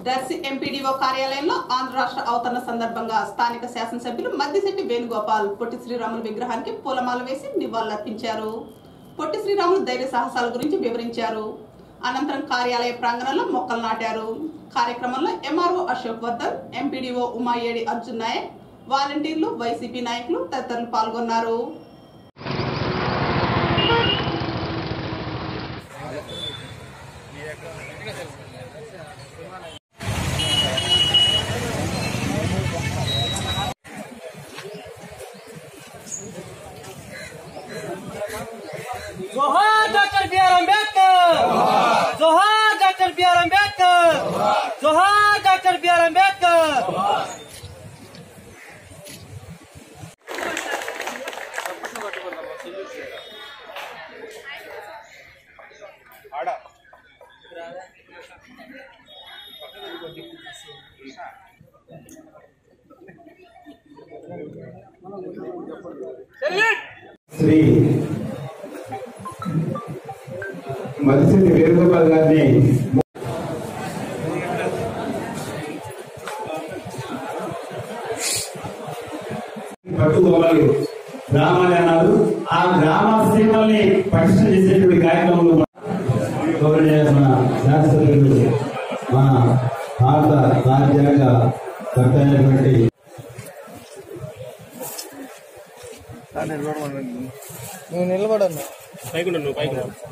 Darsi MPDO కార్యాలయంలో ఆంధ్ర రాష్ట్ర అవతరణ సందర్భంగా స్థానిక శాసనసభ్యులు మద్దిశెట్టి వేణుగోపాల్ పొట్టి శ్రీరాములు విగ్రహానికి పూలమాల వేసి నివాళులర్పించారు పొట్టి శ్రీరాములు ధైర్య సాహసాల గురించి వివరించారు అనంతరం కార్యాలయ ప్రాంగణంలో మొక్కలు నాటారు కార్యక్రమంలో ఎంఆర్ఓ అశోక్ వర్ధన్ ఎంపీడీఓ ఉమాయేడి అర్జున్ నాయక్ వాలంటీర్లు వైసీపీ నాయకులు తదితరులు పాల్గొన్నారు जोहार डॉक्टर बी आर अम्बेडकर जोहार डॉक्टर बी आर अम्बेडकर जोहार doctor B R Ambedkar Shri Madishetti Venugopal గారిని పట్టుకోవాలి గ్రామాలు అన్నారు ఆ గ్రామ సీమల్ని పటిష్టం చేసేటువంటి కార్యక్రమంలో గౌరవనీయ మన శాస్త్రజ్ఞులు మన భారత రాజ్యాంగ కర్త అయినటువంటి నువ్వు నిలబడన్నా పైకి ఉండు నువ్వు పైకి ఉండు.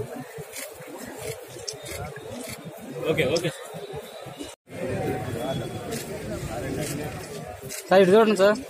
ఓకే ఓకే సార్ ఇటు చూడండి సార్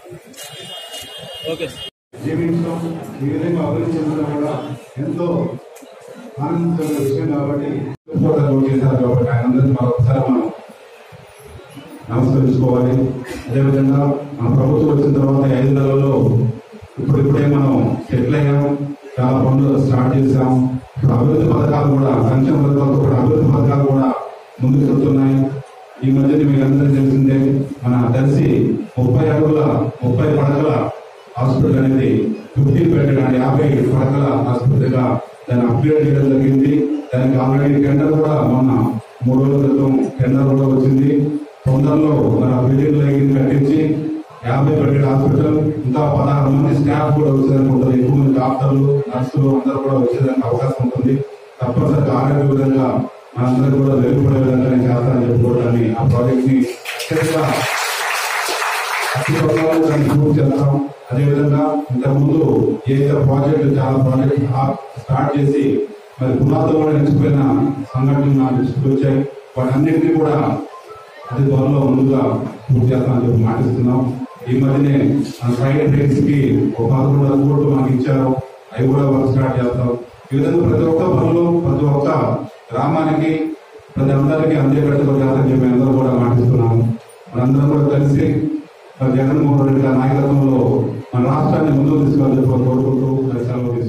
ఓకే జీవించడం ఈ విధంగా అభివృద్ధి చెందడం కూడా ఎంతో ఆనందించిన విషయం కాబట్టి ఫోటోలు చేశారు కాబట్టి ఆయన అందరినీ మరొకసారి మనం నమస్కరించుకోవాలి అదేవిధంగా మన ప్రభుత్వం వచ్చిన తర్వాత ఈ ఐదు నెలల్లో ఇప్పుడిప్పుడే మనం సెటిల్ అయ్యాం చాలా పనులు స్టార్ట్ చేశాం ఇప్పుడు అభివృద్ధి పథకాలు కూడా సంక్షేమ పథకాలతో కూడా అభివృద్ధి పథకాలు కూడా ముందుకు వెళ్తున్నాయి ఈ మధ్యన మీకు అందరికీ తెలిసిందే మన దర్శి ముప్పై అడుగుల ముప్పై పడగల హాస్పిటల్ అనేది ఫిఫ్టీ బెడ్ అంటే యాభై పడకల హాస్పిటల్గా దాన్ని అప్గ్రేడ్ చేయడం జరిగింది దానికి ఆల్రెడీ టెండర్ కూడా మొన్న మూడు రోజుల క్రితం టెండర్ కూడా వచ్చింది తొందరలో మన బిల్డింగ్ లైన్ కట్టించి యాభై బెడ్ హాస్పిటల్ ఇంకా పదహారు మంది స్టాఫ్ కూడా వచ్చేదానికి ఉంటుంది ఎక్కువ మంది డాక్టర్లు నర్సులు అందరూ కూడా వచ్చేదానికి అవకాశం ఉంటుంది తప్పనిసరిగా ఆరోగ్య విధంగా మనందరూ కూడా వెలుపడే విధంగా నేను చేస్తానని చెప్పుకోవడాన్ని ఆ ప్రాజెక్ట్ ని అత్యంత అతి త్వరలో దాన్ని పూర్తి చేస్తాం అదేవిధంగా ఇంతకుముందు ఏదైతే ప్రాజెక్టు చాలా ప్రాజెక్ట్ స్టార్ట్ చేసి మరి పునాదులు నిలిచిపోయిన సంఘటనలు నా దృష్టికి వచ్చాయి వాటన్నింటినీ కూడా అతి త్వరలో ముందుగా పూర్తి చేస్తామని చెప్పి మాటిస్తున్నాం ఈ మధ్యనే మన సైడ్ డ్రైన్స్ కి ఒక పదకొండు కోట్లు మనకి ఇచ్చారు అవి కూడా వర్క్ స్టార్ట్ చేస్తాం ఈ విధంగా ప్రతి ఒక్క పనులు ప్రతి ఒక్క గ్రామానికి ప్రతి అందరికీ అందేటట్టుగా చేస్తామని చెప్పి అందరూ కూడా మాటిస్తున్నాము మనందరం కూడా కలిసి మరి జగన్మోహన్ రెడ్డి గారి నాయకత్వంలో మన రాష్ట్రాన్ని ముందుకు తీసుకెళ్ళి కోరుకుంటూ సెలవు తీసుకుంటాం